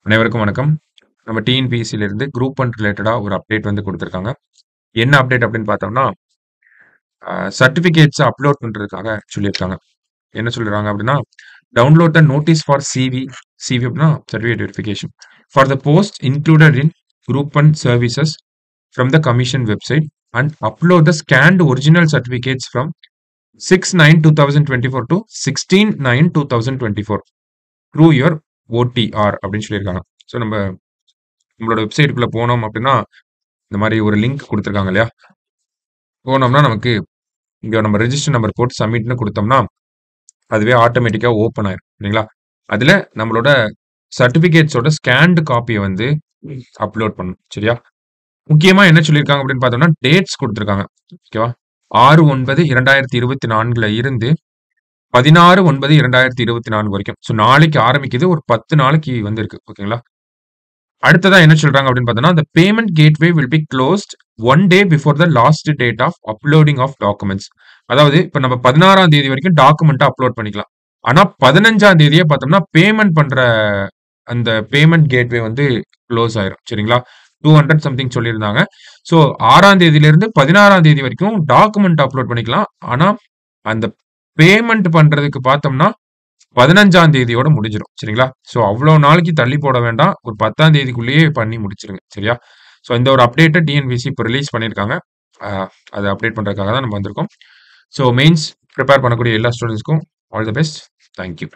அனைவருக்கும் வணக்கம். நம்ம டிஎன்பிஎஸ்சில இருந்து குரூப் ஒன் ரிலேட்டடா ஒரு அப்டேட் வந்து குடுத்துருக்காங்க. என்ன அப்டேட் அப்படின்னு பார்த்தோம்னா, அ சர்டிஃபிகேட்ஸ அப்லோட் பண்றதுக்காக சொல்லியிருக்காங்க. என்ன சொல்றாங்க அப்படின்னா, download the notice for CV CV அப்படின்னா certificate verification for the post included in group one services from the commission website and upload the scanned original certificates from 6/9/2024 to 16/9/2024 through your OTR அப்படின்னு சொல்லியிருக்காங்க. So நம்ம நம்மளோட வெப்சைட்குள்ள போனோம் அப்படின்னா, இந்த மாரி ஒரு லிங்க் குடுத்துருக்காங்க இல்லையா? போனோம்னா நமக்கு இங்க நம்ம ரெஜிஸ்டர் நம்பர் போட்டு சப்மிட்ன்னு குடுத்தோம்னா, அதுவே ஆட்டோமேட்டிக்கா ஓப்பன் ஆயிரும். இல்லைங்களா? அதுல நம்மளோட சர்டிஃபிகேட்ஸோட ஸ்கேன்டு காப்பிய வந்து அப்லோட் பண்ணணும். சரியா? முக்கியமா என்ன சொல்லியிருக்காங்க அப்படின்னு பார்த்தோம்னா, டேட்ஸ் குடுத்துருக்காங்க. ஓகேவா? 6/9/2024ல இருந்து 16/9/2024 வரைக்கும். ஸோ நாளைக்கு ஆரம்பிக்குது. ஒரு 10 நாளைக்கு வந்து இருக்கு. ஓகேங்களா? அடுத்ததா என்ன சொல்றாங்க அப்படின்னு பார்த்தோம்னா, "the payment gateway will be closed 1 day before the last date of uploading of documents." அதாவது இப்ப நம்ம 16ஆம் தேதி வரைக்கும் டாக்குமெண்ட்ட அப்லோட் பண்ணிக்கலாம். ஆனா 15ஆம் தேதியே பார்த்தோம்னா, பேமெண்ட் பண்ற அந்த பேமெண்ட் கேட்வே வந்து குளோஸ் ஆயிரும். சரிங்களா? 200 சம்திங் சொல்லியிருந்தாங்க. ஸோ 6ஆம் தேதியிலிருந்து 16ஆம் தேதி வரைக்கும் டாக்குமெண்ட் அப்லோட் பண்ணிக்கலாம். ஆனா, அந்த பேமெண்ட் பண்றதுக்கு பார்த்தோம்னா, 15ஆம் தேதியோட முடிஞ்சிரும். சரிங்களா? ஸோ அவ்வளோ நாளைக்கு தள்ளி போட வேண்டாம். ஒரு 10ஆம் தேதிக்குள்ளேயே பண்ணி முடிச்சுருங்க. சரியா? ஸோ இந்த ஒரு அப்டேட்ட டிஎன்பிஎஸ்சி இப்ப ரிலீஸ் பண்ணியிருக்காங்க. அ அத அப்டேட் பண்றதுக்காக தான் நம்ம வந்திருக்கோம். ஸோ மெயின்ஸ் பிரிப்பேர் பண்ணக்கூடிய எல்லா ஸ்டூடண்ட்ஸ்க்கும் all the best. Thank you.